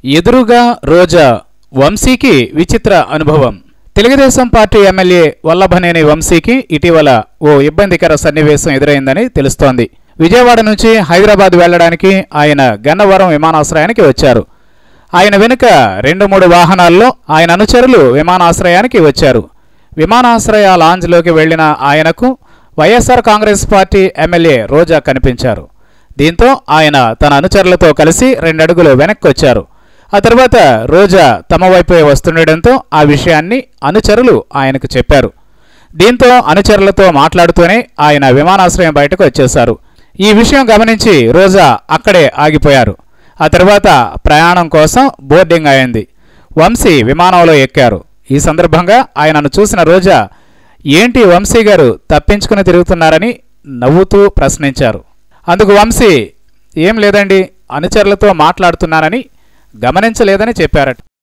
ఎదురుగా రోజా వంశీకి విచిత్ర అనుభవం తెలుగుదేశం పార్టీ ఎమ్మెల్యే వల్లభనేని వంశీకి ఇటీవల ఓ ఇబ్బందికర సన్నివేశం ఎదురైందని తెలుస్తోంది విజయవాడ నుంచి హైదరాబాద్ వెళ్లడానికి ఆయన గన్నవరం విమానాశ్రయానికి వచ్చారు ఆయన వెనుక రెండు మూడు వాహనాల్లో ఆయన అనుచరులు విమానాశ్రయానికి వచ్చారు విమానాశ్రయ లాంజ్లోకి వెళ్లిన ఆయనకు వైఎస్ఆర్ కాంగ్రెస్ పార్టీ ఎమ్మెల్యే రోజా కనిపించారు దీంతో ఆయన తన అనుచరులతో కలిసి రెండడుగులు వెనక్కి వచ్చారు ఆ తర్వాత రోజా తమ వైపే వస్తుండటంతో ఆ విషయాన్ని అనుచరులు ఆయనకు చెప్పారు దీంతో అనుచరులతో మాట్లాడుతూనే ఆయన విమానాశ్రయం బయటకు వచ్చేశారు ఈ విషయం గమనించి రోజా అక్కడే ఆగిపోయారు ఆ తర్వాత ప్రయాణం కోసం బోర్డింగ్ అయింది వంశీ విమానంలో ఎక్కారు ఈ సందర్భంగా ఆయనను చూసిన రోజా ఏంటి వంశీ గారు తప్పించుకుని తిరుగుతున్నారని నవ్వుతూ ప్రశ్నించారు అందుకు వంశీ ఏం లేదండి అనుచరులతో మాట్లాడుతున్నానని గమనించలేదని చెప్పారట